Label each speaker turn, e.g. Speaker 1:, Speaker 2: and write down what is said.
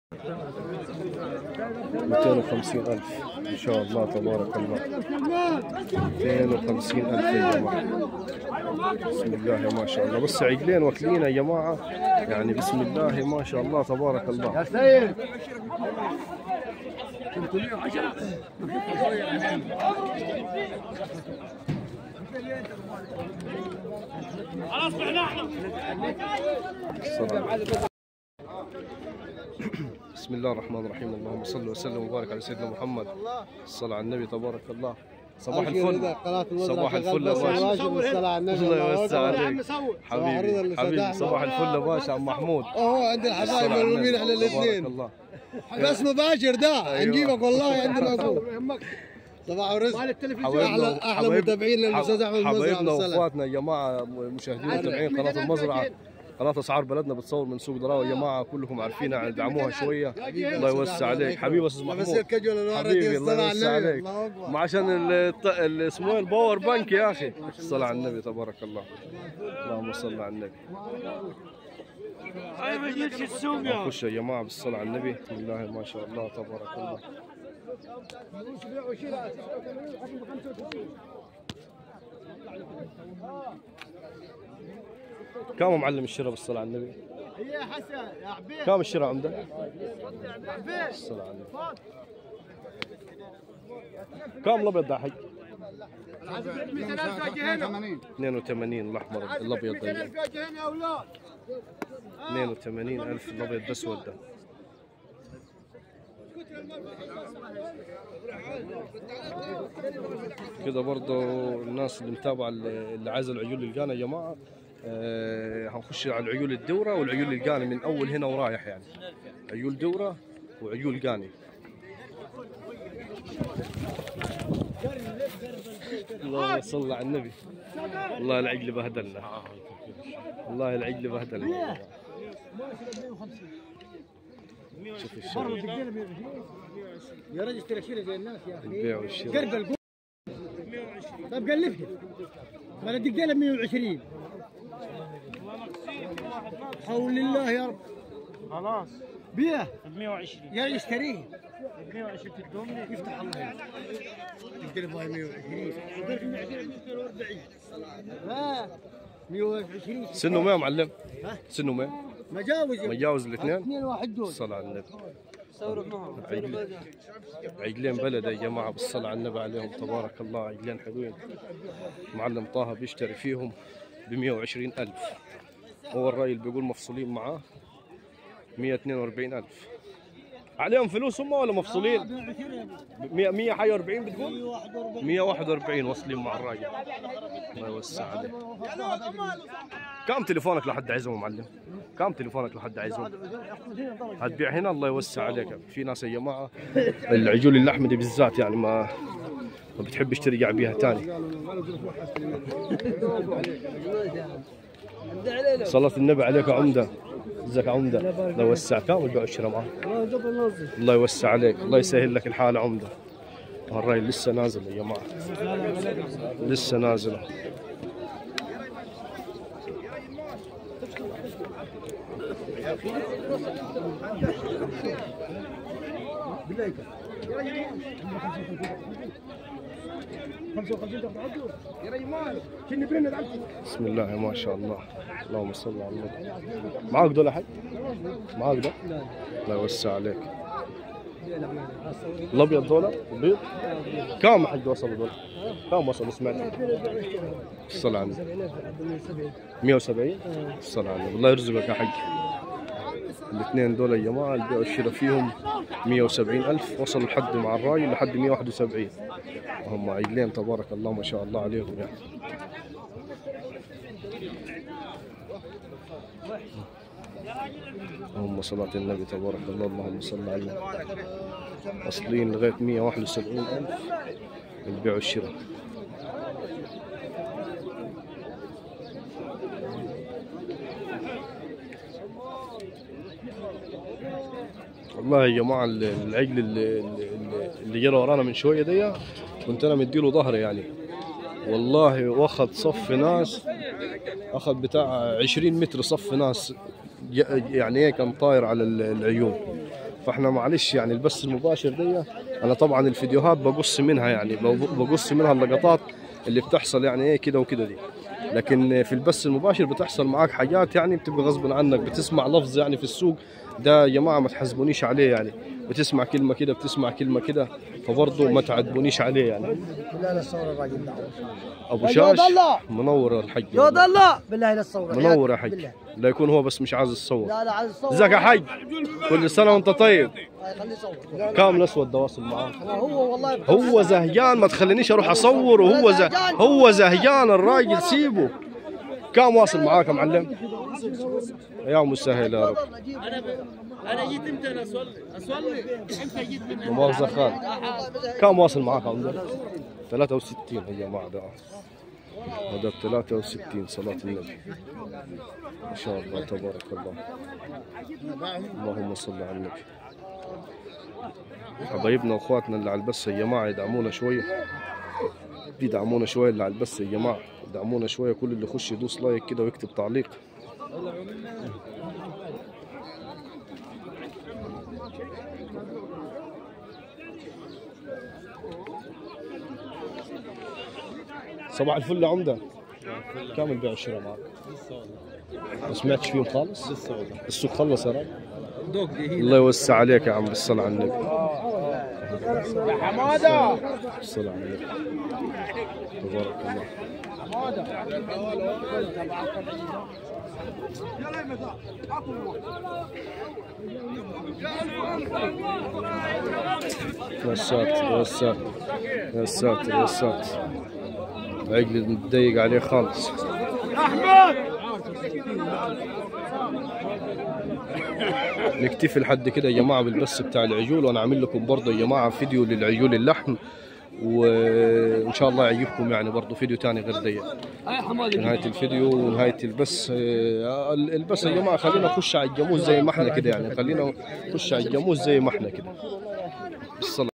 Speaker 1: 250 ألف إن شاء الله تبارك الله 250 ألف يا جماعة بسم الله ما شاء الله بس عجلين واكلين يا جماعة يعني بسم الله ما شاء الله تبارك الله
Speaker 2: سيد
Speaker 1: الصلاة. بسم الله الرحمن الرحيم اللهم صل وسلم وبارك على سيدنا محمد الصلاة على النبي تبارك الله صباح الفل صباح الفل يا باشا
Speaker 2: الصلاة على النبي
Speaker 1: الله يوسع
Speaker 2: أكبر.
Speaker 1: عليك
Speaker 2: الرضا
Speaker 1: حبيبي
Speaker 2: اللي
Speaker 1: حبيبي
Speaker 2: صدقنا.
Speaker 1: صباح الفل يا باشا عم محمود
Speaker 2: اهو عند الحبايب
Speaker 1: الصلاة على
Speaker 2: ملمومين
Speaker 1: النبي.
Speaker 2: احنا
Speaker 1: تبارك
Speaker 2: الاثنين
Speaker 1: الله
Speaker 2: بس مباشر ده
Speaker 1: أيوة.
Speaker 2: نجيبك والله عندنا اخوك صباح الرزق احلى احلى متابعين للاستاذ احمد مزرعه
Speaker 1: حبايبنا
Speaker 2: والسلام
Speaker 1: واخواتنا يا جماعه مشاهدين ومتابعين قناه المزرعه قناة اسعار بلدنا بتصور من سوق دراوي يا جماعه كلكم عارفينها يعني دعموها شويه الله يوسع عليك حبيبي استاذ
Speaker 2: بس
Speaker 1: محمود
Speaker 2: الكجول الورد
Speaker 1: حبيبي الله
Speaker 2: الصلاة على
Speaker 1: يوسع
Speaker 2: النبي
Speaker 1: عليك
Speaker 2: الله اكبر
Speaker 1: ما عشان ال- الط- ال- اسمه إيه؟ الباور بانك يا اخي الصلاة على النبي تبارك الله اللهم صل على النبي نخش يا جماعه بالصلاة على النبي بسم الله ما شاء الله تبارك الله كم معلم الشراء بالصلاة على النبي؟
Speaker 2: يا حسن يا عبيد
Speaker 1: كم الشراء عندك؟ الصلاة على النبي كم الابيض ده حق؟ 82 الاحمر الابيض ده يعني. 82 الف الابيض الاسود ده كده برضه الناس اللي متابعه اللي اللي عايزه العيول القانه يا جماعه آه هنخش على العيول الدوره والعيول القانه من اول هنا ورايح يعني عيول دوره وعيول قاني اللهم صل على النبي والله العجل بهدلنا والله العجل بهدلنا شوف الشغل
Speaker 2: يا رجل اشتري شيله زي الناس يا اخي
Speaker 1: البيع والشراء
Speaker 2: قرقل قول. طب قلبها ولا دقيقه 120 حول الله يا رب
Speaker 3: خلاص
Speaker 2: بيه
Speaker 3: 120
Speaker 2: يا رجل اشتريه
Speaker 3: 120 تدومني
Speaker 2: يفتح الله تقدر فيها 120 لا 120
Speaker 1: سنه ما يا معلم سنه ما
Speaker 2: مجاوز
Speaker 1: متجاوز الاثنين
Speaker 2: اثنين واحد دول
Speaker 1: الصلاة على النبي عجل- عجلين بلد يا جماعة بالصلاة على النبي عليهم تبارك الله عجلين حلوين معلم طه بيشتري فيهم ب 120 ألف هو الراجل بيقول مفصولين معاه 142 ألف عليهم فلوس هم ولا مفصولين 100 141 بتقول 141 واصلين مع الراجل الله يوسع عليه كم تليفونك لحد عايزهم يا معلم كم تليفونك لحد عايزهم هتبيع هنا الله يوسع عليك في ناس يا جماعه العجول اللحمه دي بالذات يعني ما ما بتحبش ترجع بيها تاني صلاة النبي عليك يا عمدة ازيك يا عمدة الله يوسع كم البيع والشراء معك الله يوسع عليك الله يسهل لك الحال يا عمدة الراي لسه نازل يا جماعة لسه نازل بسم الله ما شاء الله اللهم صل على النبي معاك دول حق معاك ده الله يوسع عليك الابيض دول البيض كم حق وصلوا دول كم وصلوا سمعت الصلاة على النبي 170 الصلاة على النبي الله يرزقك يا حق الاثنين دول يا جماعة البيع والشراء فيهم 170 ألف وصلوا لحد مع الراي لحد 171 وهم عيلين تبارك الله ما شاء الله عليهم يعني اللهم صلاة النبي تبارك الله اللهم صل على النبي واصلين لغاية 171 ألف البيع والشراء والله يا جماعة ال- العجل اللي, اللي, اللي جرى ورانا من شوية دي كنت أنا مديله ظهري يعني والله واخد صف ناس اخذ بتاع 20 متر صف ناس ج- يعني ايه كان طاير على ال- العيون فاحنا معلش يعني البث المباشر دي انا طبعا الفيديوهات بقص منها يعني بقص منها اللقطات اللي بتحصل يعني ايه كده وكده دي لكن في البث المباشر بتحصل معاك حاجات يعني بتبقى غصب عنك بتسمع لفظ يعني في السوق ده يا جماعه ما تحاسبونيش عليه يعني بتسمع كلمه كده بتسمع كلمه كده فبرضه ما تعاتبونيش عليه يعني
Speaker 2: لا لا الصورة الراجل ده
Speaker 1: ابو
Speaker 2: يا
Speaker 1: شاش
Speaker 2: جود الله.
Speaker 1: منور الحج
Speaker 2: يا الله بالله لا الصورة
Speaker 1: منور يا حج
Speaker 2: بالله.
Speaker 1: لا يكون هو بس مش عايز الصور
Speaker 2: لا لا عايز الصورة
Speaker 1: ازيك يا حج كل سنه وانت طيب
Speaker 2: خليه يصور
Speaker 1: كام الاسود ده واصل معاه
Speaker 2: هو والله
Speaker 1: هو زهجان ما تخلينيش اروح اصور وهو زه... هو زهجان الراجل سيبه كم واصل معاك يا معلم يا مسهل يا رب
Speaker 3: انا جيت امتى انا اصلي اصلي امتى جيت من
Speaker 1: لا مؤاخذة خالد كم واصل معاك يا عمدة 63 يا جماعة ده هذا 63 صلاة النبي ما شاء الله تبارك الله اللهم صل على النبي حبايبنا واخواتنا اللي على البث يا جماعة يدعمونا شوية يدعمونا شوية اللي على البث يا جماعة يدعمونا شوية كل اللي يخش يدوس لايك كده ويكتب تعليق صباح الفل يا عمدة كم البيع والشراء معك؟ ما سمعتش فيهم خالص؟ لسه والله السوق خلص يا راجل الله يوسع عليك يا عم بالصلاة على النبي
Speaker 3: يا حماده
Speaker 1: بالصلاة على النبي تبارك الله يا ساتر يا ساتر يا ساتر يا ساتر عقلي متضيق عليه خالص نكتفي لحد كده يا جماعه بالبث بتاع العجول وانا عامل لكم برضه يا جماعه فيديو للعجول اللحم وان شاء الله يعجبكم يعني برضه فيديو تاني غير دي نهايه الفيديو ونهايه البث آه، البث يا جماعه خلينا نخش على الجاموس زي ما احنا كده يعني خلينا نخش على الجاموس زي ما احنا كده بالصلاة